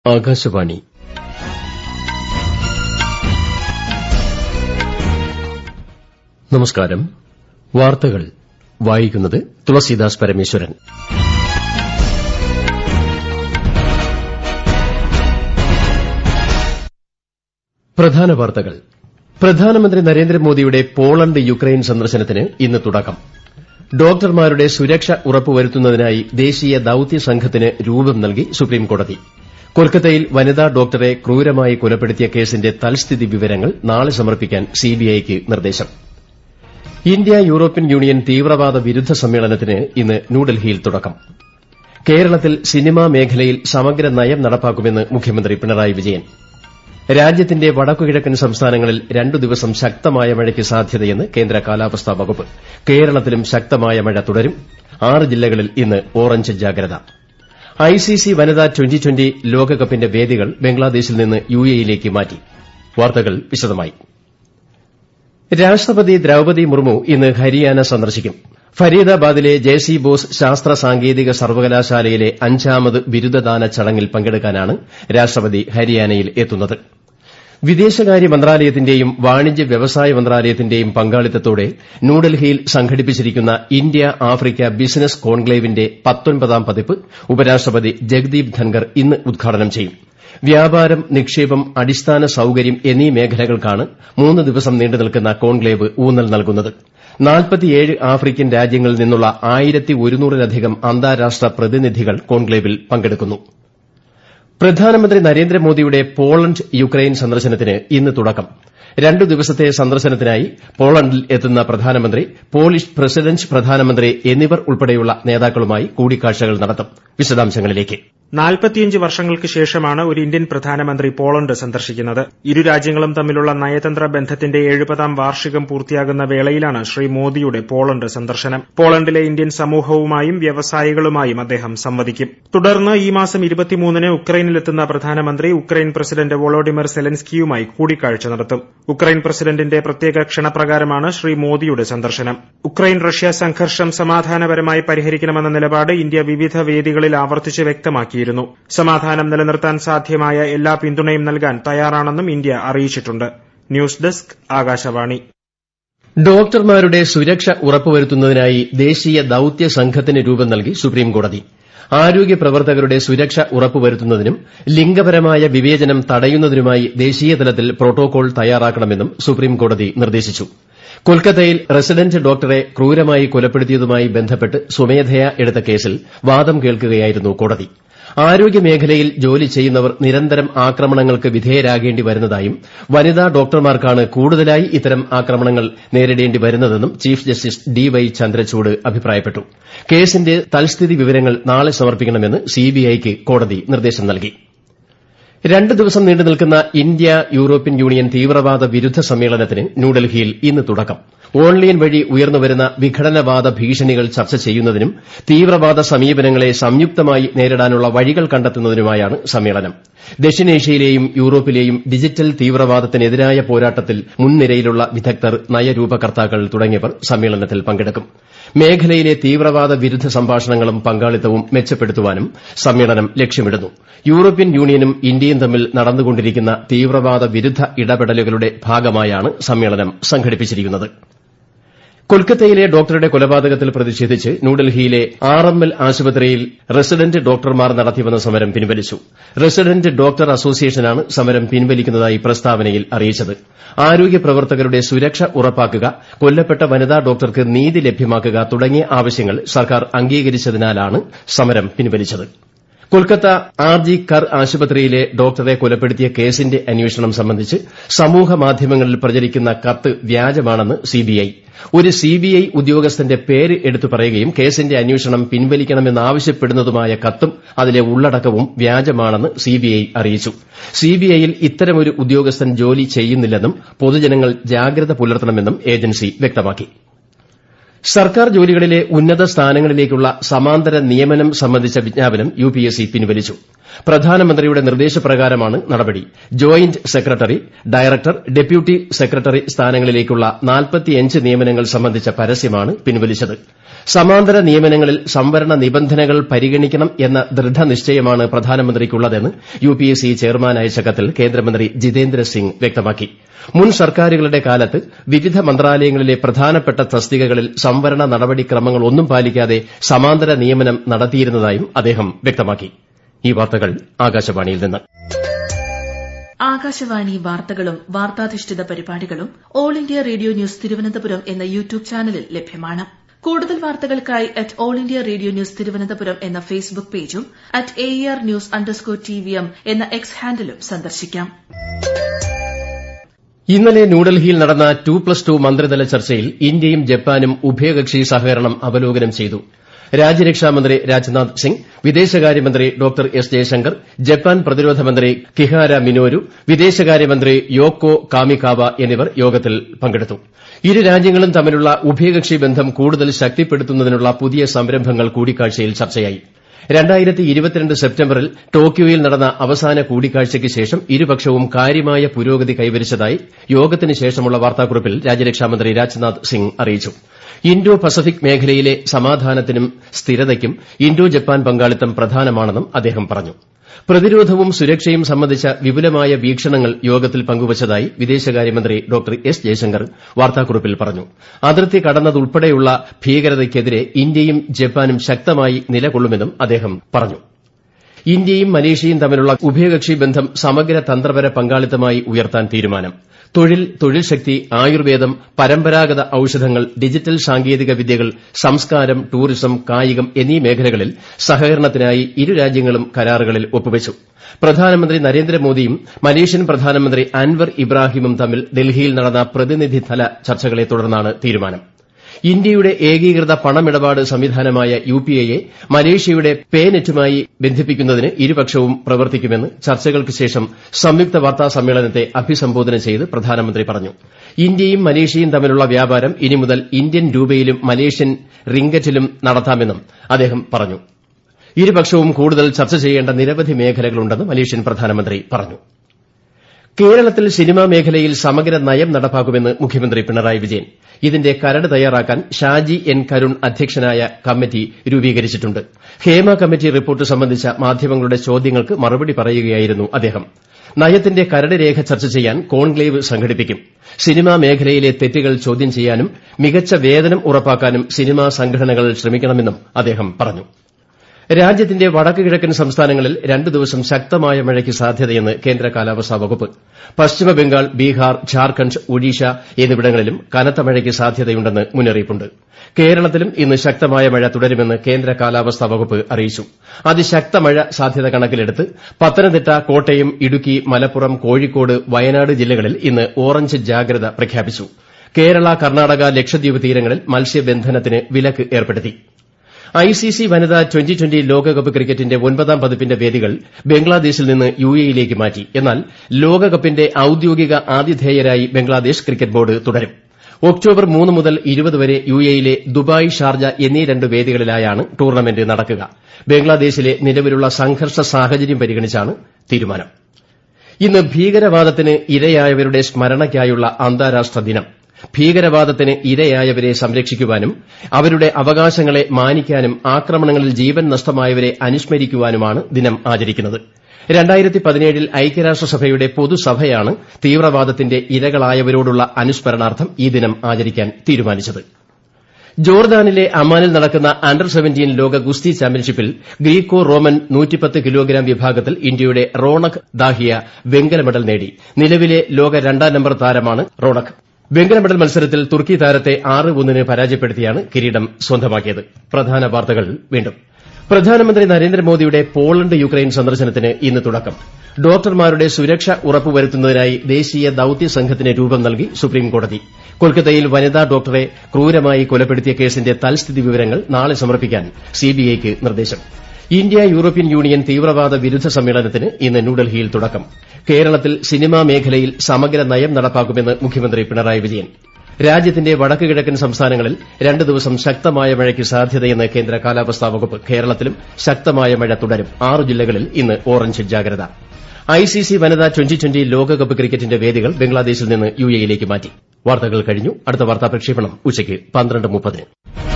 ആകാശവാണി നമസ്കാരം വാർത്തകൾ വായിക്കുന്നത് തുളസീദാസ് പരമേശ്വരൻ പ്രധാന വാർത്തകൾ പ്രധാനമന്ത്രി നരേന്ദ്രമോദിയുടെ പോളണ്ട് യുക്രൈൻ സന്ദർശനത്തിന് ഇന്ന് തുടക്കം ഡോക്ടർമാരുടെ സുരക്ഷ ഉറപ്പുവരുത്തുന്നതിനായി ദേശീയ ദൌത്യ സംഘത്തിന് രൂപം നൽകി സുപ്രീംകോടതി കൊൽക്കത്തയിൽ വനിതാ ഡോക്ടറെ ക്രൂരമായി കൊലപ്പെടുത്തിയ കേസിന്റെ തൽസ്ഥിതി വിവരങ്ങൾ നാളെ സമർപ്പിക്കാൻ സിബിഐക്ക് നിർദ്ദേശം ഇന്ത്യ യൂറോപ്യൻ യൂണിയൻ തീവ്രവാദ വിരുദ്ധ സമ്മേളനത്തിന് ഇന്ന് ന്യൂഡൽഹിയിൽ തുടക്കം കേരളത്തിൽ സിനിമാ മേഖലയിൽ സമഗ്ര നയം നടപ്പാക്കുമെന്ന് മുഖ്യമന്ത്രി പിണറായി വിജയൻ രാജ്യത്തിന്റെ വടക്കുകിഴക്കൻ സംസ്ഥാനങ്ങളിൽ രണ്ടു ദിവസം ശക്തമായ മഴയ്ക്ക് സാധ്യതയെന്ന് കേന്ദ്ര കാലാവസ്ഥാ വകുപ്പ് കേരളത്തിലും ശക്തമായ മഴ തുടരും ആറ് ജില്ലകളിൽ ഇന്ന് ഓറഞ്ച് ജാഗ്രത ഐസിസി വനിതാ ട്വന്റി ട്വന്റി ലോകകപ്പിന്റെ വേദികൾ ബംഗ്ലാദേശിൽ നിന്ന് യുഎഇയിലേക്ക് മാറ്റി വാർത്തകൾ വിശദമായി രാഷ്ട്രപതി ദ്രൌപതി മുർമു ഇന്ന് ഹരിയാന സന്ദർശിക്കും ഫരീദാബാദിലെ ജെ സി ബോസ് ശാസ്ത്ര സാങ്കേതിക സർവകലാശാലയിലെ അഞ്ചാമത് ബിരുദദാന ചടങ്ങിൽ പങ്കെടുക്കാനാണ് രാഷ്ട്രപതി ഹരിയാനയിൽ എത്തുന്നത് വിദേശകാര്യ മന്ത്രാലയത്തിന്റെയും വാണിജ്യ വ്യവസായ മന്ത്രാലയത്തിന്റെയും പങ്കാളിത്തത്തോടെ ന്യൂഡൽഹിയിൽ സംഘടിപ്പിച്ചിരിക്കുന്ന ഇന്ത്യ ആഫ്രിക്ക ബിസിനസ് കോൺക്ലേവിന്റെ പത്തൊൻപതാം പതിപ്പ് ഉപരാഷ്ട്രപതി ജഗ്ദീപ് ധൻകർ ഇന്ന് ഉദ്ഘാടനം ചെയ്യും വ്യാപാരം നിക്ഷേപം അടിസ്ഥാന സൌകര്യം എന്നീ മേഖലകൾക്കാണ് മൂന്ന് ദിവസം നീണ്ടുനിൽക്കുന്ന കോൺക്ലേവ് ഊന്നൽ നൽകുന്നത് ആഫ്രിക്കൻ രാജ്യങ്ങളിൽ നിന്നുള്ള ആയിരത്തി ഒരുന്നൂറിലധികം അന്താരാഷ്ട്ര പ്രതിനിധികൾ കോൺക്ലേവിൽ പങ്കെടുക്കുന്നു പ്രധാനമന്ത്രി നരേന്ദ്രമോദിയുടെ പോളണ്ട് യുക്രൈൻ സന്ദർശനത്തിന് ഇന്ന് തുടക്കം രണ്ടു ദിവസത്തെ സന്ദർശനത്തിനായി പോളണ്ടിൽ എത്തുന്ന പ്രധാനമന്ത്രി പോളിഷ് പ്രസിഡന്റ് പ്രധാനമന്ത്രി എന്നിവർ ഉൾപ്പെടെയുള്ള നേതാക്കളുമായി കൂടിക്കാഴ്ചകൾ നടത്തും വിശദാംശങ്ങളിലേക്ക് നാൽപ്പത്തിയഞ്ച് വർഷങ്ങൾക്ക് ശേഷമാണ് ഒരു ഇന്ത്യൻ പ്രധാനമന്ത്രി പോളണ്ട് സന്ദർശിക്കുന്നത് ഇരു രാജ്യങ്ങളും തമ്മിലുള്ള നയതന്ത്ര ബന്ധത്തിന്റെ എഴുപതാം വാർഷികം പൂർത്തിയാകുന്ന വേളയിലാണ് ശ്രീ മോദിയുടെ പോളണ്ട് സന്ദർശനം പോളണ്ടിലെ ഇന്ത്യൻ സമൂഹവുമായും വ്യവസായികളുമായും അദ്ദേഹം സംവദിക്കും തുടർന്ന് ഈ മാസം ഇരുപത്തിമൂന്നിന് ഉക്രൈനിലെത്തുന്ന പ്രധാനമന്ത്രി ഉക്രൈൻ പ്രസിഡന്റ് വൊളോഡിമർ സെലൻസ്കിയുമായി കൂടിക്കാഴ്ച നടത്തും ഉക്രൈൻ പ്രസിഡന്റിന്റെ പ്രത്യേക ക്ഷണപ്രകാരമാണ് ശ്രീ മോദിയുടെ സന്ദർശനം ഉക്രൈൻ റഷ്യ സംഘർഷം സമാധാനപരമായി പരിഹരിക്കണമെന്ന നിലപാട് ഇന്ത്യ വിവിധ വേദികളിൽ ആവർത്തിച്ച് വ്യക്തമാക്കിയിരുന്നു സമാധാനം നിലനിർത്താൻ സാധ്യമായ എല്ലാ പിന്തുണയും നൽകാൻ തയ്യാറാണെന്നും ഇന്ത്യ അറിയിച്ചിട്ടുണ്ട് ന്യൂസ് ഡെസ്ക് ആകാശവാണി ഡോക്ടർമാരുടെ സുരക്ഷ ഉറപ്പുവരുത്തുന്നതിനായി ദേശീയ ദൌത്യ സംഘത്തിന് രൂപം നൽകി സുപ്രീംകോടതി ആരോഗ്യ പ്രവർത്തകരുടെ സുരക്ഷ ഉറപ്പുവരുത്തുന്നതിനും ലിംഗപരമായ വിവേചനം തടയുന്നതിനുമായി ദേശീയതലത്തിൽ പ്രോട്ടോകോൾ തയ്യാറാക്കണമെന്നും സുപ്രീംകോടതി നിർദ്ദേശിച്ചു കൊൽക്കത്തയിൽ റസിഡന്റ് ഡോക്ടറെ ക്രൂരമായി കൊലപ്പെടുത്തിയതുമായി ബന്ധപ്പെട്ട് സ്വമേധയാ എടുത്ത കേസിൽ വാദം കേൾക്കുകയായിരുന്നു കോടതി ആരോഗ്യമേഖലയിൽ ജോലി ചെയ്യുന്നവർ നിരന്തരം ആക്രമണങ്ങൾക്ക് വിധേയരാകേണ്ടി വരുന്നതായും വനിതാ ഡോക്ടർമാർക്കാണ് കൂടുതലായി ഇത്തരം ആക്രമണങ്ങൾ നേരിടേണ്ടി വരുന്നതെന്നും chief justice D Y Chandrachud അഭിപ്രായപ്പെട്ടു കേസിന്റെ തൽസ്ഥിതി വിവരങ്ങൾ നാളെ സമർപ്പിക്കണമെന്ന് സിബിഐക്ക് കോടതി നിർദ്ദേശം നൽകി രണ്ട് ദിവസം നീണ്ടു നിൽക്കുന്ന ഇന്ത്യ യൂറോപ്യൻ യൂണിയൻ തീവ്രവാദ വിരുദ്ധ സമ്മേളനത്തിന് ന്യൂഡൽഹിയിൽ ഇന്ന് തുടക്കം ഓൺലൈൻ വഴി ഉയർന്നുവരുന്ന വിഘടനവാദ ഭീഷണികൾ ചർച്ച ചെയ്യുന്നതിനും തീവ്രവാദ സമീപനങ്ങളെ സംയുക്തമായി നേരിടാനുള്ള വഴികൾ കണ്ടെത്തുന്നതിനുമായാണ് സമ്മേളനം ദക്ഷിണേഷ്യയിലെയും യൂറോപ്പിലെയും ഡിജിറ്റൽ തീവ്രവാദത്തിനെതിരായ പോരാട്ടത്തിൽ മുൻനിരയിലുള്ള വിദഗ്ധർ നയരൂപകർത്താക്കൾ തുടങ്ങിയവർ സമ്മേളനത്തിൽ പങ്കെടുക്കും മേഖലയിലെ തീവ്രവാദ വിരുദ്ധ സംഭാഷണങ്ങളും പങ്കാളിത്തവും മെച്ചപ്പെടുത്തുവാനും സമ്മേളനം ലക്ഷ്യമിടുന്നു യൂറോപ്യൻ യൂണിയനും ഇന്ത്യയും തമ്മിൽ നടന്നുകൊണ്ടിരിക്കുന്ന തീവ്രവാദ വിരുദ്ധ ഇടപെടലുകളുടെ ഭാഗമായാണ് സമ്മേളനം സംഘടിപ്പിച്ചിരിക്കുന്നത് കൊൽക്കത്തയിലെ ഡോക്ടറുടെ കൊലപാതകത്തിൽ പ്രതിഷേധിച്ച് ന്യൂഡൽഹിയിലെ ആർ എം എൽ ആശുപത്രിയിൽ റസിഡന്റ് ഡോക്ടർമാർ നടത്തിവന്ന സമരം പിൻവലിച്ചു റസിഡന്റ് ഡോക്ടർ അസോസിയേഷനാണ് സമരം പിൻവലിക്കുന്നതായി പ്രസ്താവനയിൽ അറിയിച്ചത് ആരോഗ്യ പ്രവർത്തകരുടെ സുരക്ഷ ഉറപ്പാക്കുക കൊല്ലപ്പെട്ട വനിതാ ഡോക്ടർക്ക് നീതി ലഭ്യമാക്കുക തുടങ്ങിയ ആവശ്യങ്ങൾ സർക്കാർ അംഗീകരിച്ചതിനാലാണ് സമരം പിൻവലിച്ചത് കൊൽക്കത്ത ആർ ജി കർ ആശുപത്രിയിലെ ഡോക്ടറെ കൊലപ്പെടുത്തിയ കേസിന്റെ അന്വേഷണം സംബന്ധിച്ച് സമൂഹമാധ്യമങ്ങളിൽ പ്രചരിക്കുന്ന കത്ത് വ്യാജമാണെന്ന് സിബിഐ ഒരു സിബിഐ ഉദ്യോഗസ്ഥന്റെ പേര് എടുത്തു പറയുകയും കേസിന്റെ അന്വേഷണം പിൻവലിക്കണമെന്നാവശ്യപ്പെടുന്നതുമായ കത്തും അതിലെ ഉള്ളടക്കവും വ്യാജമാണെന്ന് സിബിഐ അറിയിച്ചു സിബിഐയിൽ ഇത്തരമൊരു ഉദ്യോഗസ്ഥൻ ജോലി ചെയ്യുന്നില്ലെന്നും പൊതുജനങ്ങൾ ജാഗ്രത പുലർത്തണമെന്നും ഏജൻസി വ്യക്തമാക്കി സർക്കാർ ജോലികളിലെ ഉന്നത സ്ഥാനങ്ങളിലേക്കുള്ള സമാന്തര നിയമനം സംബന്ധിച്ച വിജ്ഞാപനം യുപിഎസ്സി പിൻവലിച്ചു പ്രധാനമന്ത്രിയുടെ നിർദ്ദേശപ്രകാരമാണ് നടപടി joint secretary director deputy secretary സ്ഥാനങ്ങളിലേക്കുള്ള നിയമനങ്ങൾ സംബന്ധിച്ച പരസ്യമാണ് പിൻവലിച്ചത് സമാന്തര നിയമനങ്ങളിൽ സംവരണ നിബന്ധനകൾ പരിഗണിക്കണം എന്ന ദൃഢനിശ്ചയമാണ് പ്രധാനമന്ത്രിക്കുള്ളതെന്ന് യുപിഎസ്സി ചെയർമാൻ അയച്ച കത്തിൽ കേന്ദ്രമന്ത്രി ജിതേന്ദ്ര സിംഗ് വ്യക്തമാക്കി മുൻ സർക്കാരുകളുടെ കാലത്ത് വിവിധ മന്ത്രാലയങ്ങളിലെ പ്രധാനപ്പെട്ട തസ്തികകളിൽ സംവരണ നടപടിക്രമങ്ങളൊന്നും പാലിക്കാതെ സമാന്തര നിയമനം നടത്തിയിരുന്നതായും അദ്ദേഹം വ്യക്തമാക്കി ഈ വാർത്തകൾ ആകാശവാണിയിൽ നിന്ന് ആകാശവാണി വാർത്തകളും വാർത്താധിഷ്ഠിത പരിപാടികളും All India Radio News Thiruvananthapuram എന്ന യൂട്യൂബ് ചാനലിൽ ലഭ്യമാണ് കൂടുതൽ വാർത്തകൾക്കായി at All India Radio News Thiruvananthapuram എന്ന ഫേസ്ബുക്ക് പേജും at A R news underscore T V M എന്ന എക്സ് ഹാൻഡിലും സന്ദർശിക്കാം ഇന്നലെ ന്യൂഡൽഹിയിൽ നടന്ന ടു പ്ലസ് ടു മന്ത്രിതല ചർച്ചയിൽ ഇന്ത്യയും ജപ്പാനും ഉഭയകക്ഷി സഹകരണം അവലോകനം ചെയ്തു രാജ്യരക്ഷാമന്ത്രി രാജ്നാഥ് സിംഗ് വിദേശകാര്യമന്ത്രി ഡോക്ടർ എസ് ജയശങ്കർ ജപ്പാൻ പ്രതിരോധ മന്ത്രി കിഹാര മിനോരു വിദേശകാര്യമന്ത്രി യോക്കോ കാമികാവ എന്നിവർ യോഗത്തിൽ പങ്കെടുത്തു ഇരു രാജ്യങ്ങളും തമ്മിലുള്ള ഉഭയകക്ഷി ബന്ധം കൂടുതൽ ശക്തിപ്പെടുത്തുന്നതിനുള്ള പുതിയ സംരംഭങ്ങൾ കൂടിക്കാഴ്ചയിൽ ചർച്ചയായി സെപ്റ്റംബറിൽ ടോക്കിയോയിൽ നടന്ന അവസാന കൂടിക്കാഴ്ചയ്ക്ക് ശേഷം ഇരുപക്ഷവും കാര്യമായ പുരോഗതി കൈവരിച്ചതായി യോഗത്തിന് ശേഷമുള്ള വാർത്താക്കുറിപ്പിൽ രാജ്യരക്ഷാമന്ത്രി രാജ്നാഥ് സിംഗ് അറിയിച്ചു ഇന്തോ പസഫിക് മേഖലയിലെ സമാധാനത്തിനും സ്ഥിരതയ്ക്കും ഇന്തോ ജപ്പാൻ പങ്കാളിത്തം പ്രധാനമാണെന്നും അദ്ദേഹം പറഞ്ഞു പ്രതിരോധവും സുരക്ഷയും സംബന്ധിച്ച വിപുലമായ വീക്ഷണങ്ങൾ യോഗത്തിൽ പങ്കുവച്ചതായി വിദേശകാര്യമന്ത്രി ഡോക്ടർ എസ് ജയശങ്കർ വാർത്താക്കുറിപ്പിൽ പറഞ്ഞു അതിർത്തി കടന്നതുൾപ്പെടെയുള്ള ഭീകരതയ്ക്കെതിരെ ഇന്ത്യയും ജപ്പാനും ശക്തമായി നിലകൊള്ളുമെന്നും അദ്ദേഹം പറഞ്ഞു ഇന്ത്യയും മലേഷ്യയും തമ്മിലുള്ള ഉഭയകക്ഷി ബന്ധം സമഗ്ര തന്ത്രപര പങ്കാളിത്തമായി ഉയർത്താൻ തീരുമാനം തൊഴിൽ തൊഴിൽ ശക്തി ആയുർവേദം പരമ്പരാഗത ഔഷധങ്ങൾ ഡിജിറ്റൽ സാങ്കേതിക വിദ്യകൾ സംസ്കാരം ടൂറിസം കായികം എന്നീ മേഖലകളിൽ സഹകരണത്തിനായി ഇരു രാജ്യങ്ങളും കരാറുകളിൽ ഒപ്പുവച്ചു പ്രധാനമന്ത്രി നരേന്ദ്രമോദിയും മലേഷ്യൻ പ്രധാനമന്ത്രി അൻവർ ഇബ്രാഹിമും തമ്മിൽ ഡൽഹിയിൽ നടന്ന പ്രതിനിധിതല ചർച്ചകളെ തുടർന്നാണ് തീരുമാനം ഇന്ത്യയുടെ ഏകീകൃത പണമിടപാട് സംവിധാനമായ യുപിഐയെ മലേഷ്യയുടെ പേ നെറ്റുമായി ബന്ധിപ്പിക്കുന്നതിന് ഇരുപക്ഷവും പ്രവർത്തിക്കുമെന്ന് ചർച്ചകൾക്ക് ശേഷം സംയുക്ത വാർത്താ സമ്മേളനത്തെ അഭിസംബോധന ചെയ്ത് പ്രധാനമന്ത്രി പറഞ്ഞു ഇന്ത്യയും മലേഷ്യയും തമ്മിലുള്ള വ്യാപാരം ഇനി മുതൽ ഇന്ത്യൻ രൂപയിലും മലേഷ്യൻ റിംഗറ്റിലും നടത്താമെന്നും അദ്ദേഹം പറഞ്ഞു ഇരുപക്ഷവും കൂടുതൽ ചർച്ച ചെയ്യേണ്ട നിരവധി മേഖലകളുണ്ടെന്ന് മലേഷ്യൻ പ്രധാനമന്ത്രി പറഞ്ഞു കേരളത്തിൽ സിനിമാ മേഖലയിൽ സമഗ്ര നയം നടപ്പാക്കുമെന്ന് മുഖ്യമന്ത്രി പിണറായി വിജയൻ ഇതിന്റെ കരട് തയ്യാറാക്കാൻ ഷാജി എൻ കരുൺ അധ്യക്ഷനായ കമ്മിറ്റി രൂപീകരിച്ചിട്ടുണ്ട് ഹേമ കമ്മിറ്റി റിപ്പോർട്ട് സംബന്ധിച്ച മാധ്യമങ്ങളുടെ ചോദ്യങ്ങൾക്ക് മറുപടി പറയുകയായിരുന്നു അദ്ദേഹം നയത്തിന്റെ കരട് രേഖ ചർച്ച ചെയ്യാൻ കോൺക്ലേവ് സംഘടിപ്പിക്കും സിനിമാ മേഖലയിലെ തെറ്റുകൾ ചോദ്യം ചെയ്യാനും മികച്ച വേതനം ഉറപ്പാക്കാനും സിനിമാ സംഘടനകൾ ശ്രമിക്കണമെന്നും അദ്ദേഹം പറഞ്ഞു രാജ്യത്തിന്റെ വടക്ക് കിഴക്കൻ സംസ്ഥാനങ്ങളിൽ രണ്ട് ദിവസം ശക്തമായ മഴയ്ക്ക് സാധ്യതയെന്ന് കേന്ദ്ര കാലാവസ്ഥാ വകുപ്പ് പശ്ചിമബംഗാൾ ബീഹാർ ഝാർഖണ്ഡ് ഒഡീഷ എന്നിവിടങ്ങളിലും കനത്ത മഴയ്ക്ക് സാധ്യതയുണ്ടെന്ന് മുന്നറിയിപ്പുണ്ട് കേരളത്തിലും ഇന്ന് ശക്തമായ മഴ തുടരുമെന്ന് കേന്ദ്ര കാലാവസ്ഥാ വകുപ്പ് അറിയിച്ചു അതിശക്ത മഴ സാധ്യത കണക്കിലെടുത്ത് പത്തനംതിട്ട കോട്ടയം ഇടുക്കി മലപ്പുറം കോഴിക്കോട് വയനാട് ജില്ലകളിൽ ഇന്ന് ഓറഞ്ച് ജാഗ്രത പ്രഖ്യാപിച്ചു കേരള കർണാടക ലക്ഷദ്വീപ് തീരങ്ങളിൽ മത്സ്യബന്ധനത്തിന് വിലക്ക് ഏർപ്പെടുത്തി ഐസിസി വനിതാ ട്വന്റി ട്വന്റി ലോകകപ്പ് ക്രിക്കറ്റിന്റെ ഒൻപതാം പതിപ്പിന്റെ വേദികൾ ബംഗ്ലാദേശിൽ നിന്ന് യുഎഇയിലേക്ക് മാറ്റി എന്നാൽ ലോകകപ്പിന്റെ ഔദ്യോഗിക ആതിഥേയരായി ബംഗ്ലാദേശ് ക്രിക്കറ്റ് ബോർഡ് തുടരും ഒക്ടോബർ മൂന്ന് മുതൽ ഇരുപത് വരെ യുഎഇയിലെ ദുബായ് ഷാർജ എന്നീ രണ്ട് വേദികളിലായാണ് ടൂർണമെന്റ് നടക്കുക ബംഗ്ലാദേശിലെ നിലവിലുള്ള സംഘർഷ സാഹചര്യം പരിഗണിച്ചാണ് തീരുമാനം ഇന്ന് ഭീകരവാദത്തിന് ഇരയായവരുടെ സ്മരണയ്ക്കായുള്ള അന്താരാഷ്ട്ര ദിനം ഭീകരവാദത്തിന് ഇരയായവരെ സംരക്ഷിക്കുവാനും അവരുടെ അവകാശങ്ങളെ മാനിക്കാനും ആക്രമണങ്ങളിൽ ജീവൻ നഷ്ടമായവരെ അനുസ്മരിക്കുവാനുമാണ് ദിനം ആചരിക്കുന്നത് ൽ ഐക്യരാഷ്ട്രസഭയുടെ പൊതുസഭയാണ് തീവ്രവാദത്തിന്റെ ഇരകളായവരോടുള്ള അനുസ്മരണാർത്ഥം ഈ ദിനം ആചരിക്കാൻ തീരുമാനിച്ചത് ജോർദാനിലെ അമാനിൽ നടക്കുന്ന അണ്ടർ സെവന്റീൻ ലോക ഗുസ്തി ചാമ്പ്യൻഷിപ്പിൽ ഗ്രീക്കോ റോമൻ കിലോഗ്രാം വിഭാഗത്തിൽ ഇന്ത്യയുടെ റോണക് ദാഹിയ വെങ്കല മെഡൽ നേടി നിലവിലെ ലോക രണ്ടാം നമ്പർ താരമാണ് റോണക് വെങ്കല മെഡൽ മത്സരത്തിൽ തുർക്കി താരത്തെ ആറ് ഒന്നിന് പരാജയപ്പെടുത്തിയാണ് കിരീടം സ്വന്തമാക്കിയത് പ്രധാന വാർത്തകൾ വീണ്ടും പ്രധാനമന്ത്രി നരേന്ദ്രമോദിയുടെ പോളണ്ട് യുക്രൈൻ സന്ദർശനത്തിന് ഇന്ന് തുടക്കം ഡോക്ടർമാരുടെ സുരക്ഷ ഉറപ്പുവരുത്തുന്നതിനായി ദേശീയ ദൌത്യ സംഘത്തിന് രൂപം നൽകി സുപ്രീംകോടതി കൊൽക്കത്തയിൽ വനിതാ ഡോക്ടറെ ക്രൂരമായി കൊലപ്പെടുത്തിയ കേസിന്റെ തൽസ്ഥിതി വിവരങ്ങൾ നാളെ സമർപ്പിക്കാൻ സിബിഐക്ക് നിർദ്ദേശം ഇന്ത്യ യൂറോപ്യൻ യൂണിയൻ തീവ്രവാദ വിരുദ്ധ സമ്മേളനത്തിന് ഇന്ന് ന്യൂഡൽഹിയിൽ തുടക്കം കേരളത്തിൽ സിനിമാ മേഖലയിൽ സമഗ്ര നയം നടപ്പാക്കുമെന്ന് മുഖ്യമന്ത്രി പിണറായി വിജയൻ രാജ്യത്തിന്റെ വടക്ക് കിഴക്കൻ സംസ്ഥാനങ്ങളിൽ രണ്ട് ദിവസം ശക്തമായ മഴയ്ക്ക് സാധ്യതയെന്ന് കേന്ദ്ര കാലാവസ്ഥാ വകുപ്പ് കേരളത്തിലും ശക്തമായ മഴ തുടരും ആറ് ജില്ലകളിൽ ഇന്ന് ഓറഞ്ച് ജാഗ്രത ഐസിസി വനിതാ ട്വന്റി ട്വന്റി ലോകകപ്പ് ക്രിക്കറ്റിന്റെ വേദികൾ ബംഗ്ലാദേശിൽ നിന്ന് യുഎഇയിലേക്ക് മാറ്റി വാർത്തകൾ കഴിഞ്ഞു അടുത്ത വാർത്താ പ്രക്ഷേപണം ഉച്ചയ്ക്ക് പന്ത്രണ്ട് മുപ്പതിന്